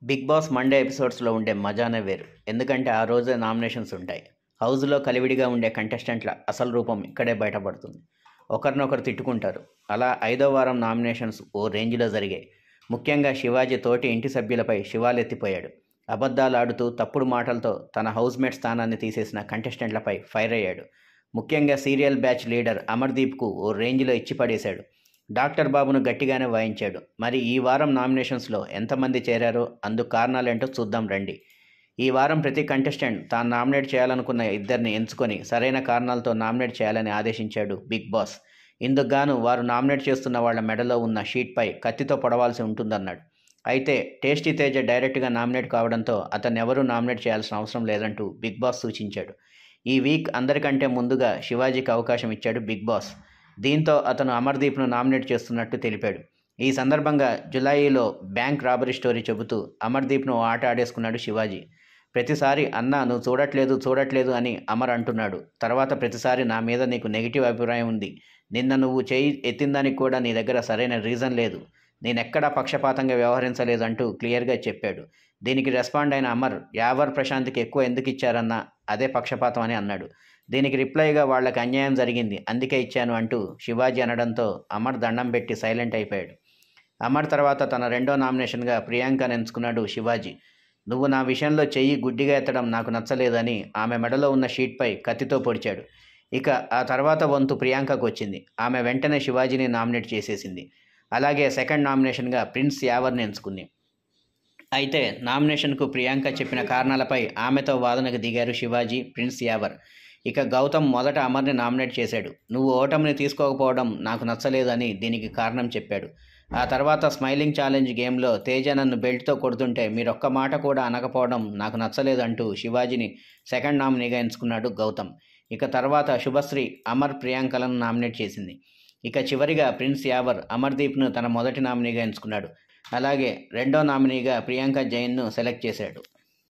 big boss Monday ఎపిసోడ్స్లో ఉండే మజానే వేరు ఎందుకంటే ఆ రోజే నామినేషన్స్ ఉంటాయి హౌస్లో కలివిడిగా ఉండే కంటెస్టెంట్ల అసలు రూపం ఇక్కడే బయటపడుతుంది ఒకరినొకరు తిట్టుకుంటారు అలా ఐదో వారం నామినేషన్స్ ఓ రేంజ్లో జరిగాయి ముఖ్యంగా శివాజీ తోటి ఇంటి సభ్యులపై శివాలెత్తిపోయాడు అబద్ధాలు ఆడుతూ తప్పుడు మాటలతో తన హౌస్మేట్ స్థానాన్ని తీసేసిన కంటెస్టెంట్లపై ఫైర్ అయ్యాడు ముఖ్యంగా సీరియల్ బ్యాచ్ లీడర్ అమర్దీప్కు ఓ రేంజ్లో ఇచ్చి పడేశాడు డాక్టర్ బాబును గట్టిగానే వాయించాడు మరి ఈ వారం నామినేషన్స్లో ఎంతమంది చేరారో అందుకు కారణాలేంటో చూద్దాం రండి ఈ వారం ప్రతి కంటెస్టెంట్ తాను నామినేట్ చేయాలనుకున్న ఇద్దరిని ఎంచుకొని సరైన కారణాలతో నామినేట్ చేయాలని ఆదేశించాడు బిగ్ బాస్ ఇందుకు గాను వారు నామినేట్ చేస్తున్న వాళ్ళ మెడలో ఉన్న షీట్పై కత్తితో పొడవాల్సి ఉంటుందన్నాడు అయితే టేస్టీ తేజ డైరెక్ట్గా నామినేట్ కావడంతో అతన్ని ఎవరూ నామినేట్ చేయాల్సిన అవసరం లేదంటూ బిగ్ బాస్ సూచించాడు ఈ వీక్ అందరికంటే ముందుగా శివాజీకి అవకాశం ఇచ్చాడు బిగ్ బాస్ దీంతో అతను అమర్దీప్ను నామినేట్ చేస్తున్నట్టు తెలిపాడు ఈ సందర్భంగా జులైలో బ్యాంక్ రాబరీ స్టోరీ చెబుతూ అమర్దీప్ను ఓ ఆట ఆడేసుకున్నాడు శివాజీ ప్రతిసారి అన్న నువ్వు చూడట్లేదు చూడట్లేదు అని అమర్ అంటున్నాడు తర్వాత ప్రతిసారి నా మీద నీకు నెగిటివ్ అభిప్రాయం ఉంది నిన్న నువ్వు చేయి ఎత్తిందానికి కూడా నీ దగ్గర సరైన రీజన్ లేదు నేనెక్కడా పక్షపాతంగా వ్యవహరించలేదు అంటూ క్లియర్గా చెప్పాడు దీనికి రెస్పాండ్ అయిన అమర్ యావర్ ప్రశాంత్కి ఎక్కువ ఎందుకు ఇచ్చారన్నా అదే పక్షపాతం అని అన్నాడు దీనికి రిప్లైగా వాళ్ళకి అన్యాయం జరిగింది అందుకే ఇచ్చాను అంటూ శివాజీ అనడంతో అమర్ దండం పెట్టి సైలెంట్ అయిపోయాడు అమర్ తర్వాత తన రెండో నామినేషన్గా ప్రియాంకను ఎంచుకున్నాడు శివాజీ నువ్వు నా విషయంలో చెయ్యి గుడ్డిగా ఎత్తడం నాకు నచ్చలేదని ఆమె మెడలో ఉన్న షీట్పై కత్తితో పొడిచాడు ఇక ఆ తర్వాత వంతు ప్రియాంకకు వచ్చింది ఆమె వెంటనే శివాజీని నామినేట్ చేసేసింది అలాగే సెకండ్ నామినేషన్గా ప్రిన్స్ యావర్ని ఎంచుకుంది అయితే నామినేషన్కు ప్రియాంక చెప్పిన కారణాలపై ఆమెతో వాదనకు దిగారు శివాజీ ప్రిన్స్ యావర్ ఇక గౌతమ్ మొదట అమర్ని నామినేట్ చేశాడు నువ్వు ఓటమిని తీసుకోకపోవడం నాకు నచ్చలేదని దీనికి కారణం చెప్పాడు ఆ తర్వాత స్మైలింగ్ ఛాలెంజ్ గేమ్లో తేజ నన్ను బెల్ట్తో కొడుతుంటే మీరొక్క మాట కూడా అనకపోవడం నాకు నచ్చలేదంటూ శివాజీని సెకండ్ నామినీగా ఎంచుకున్నాడు గౌతమ్ ఇక తర్వాత శుభశ్రీ అమర్ ప్రియాంకలను నామినేట్ చేసింది ఇక చివరిగా ప్రిన్స్ యావర్ అమర్దీప్ను తన మొదటి నామినీగా ఎంచుకున్నాడు అలాగే రెండో నామినీగా ప్రియాంక జైన్ను సెలెక్ట్ చేశాడు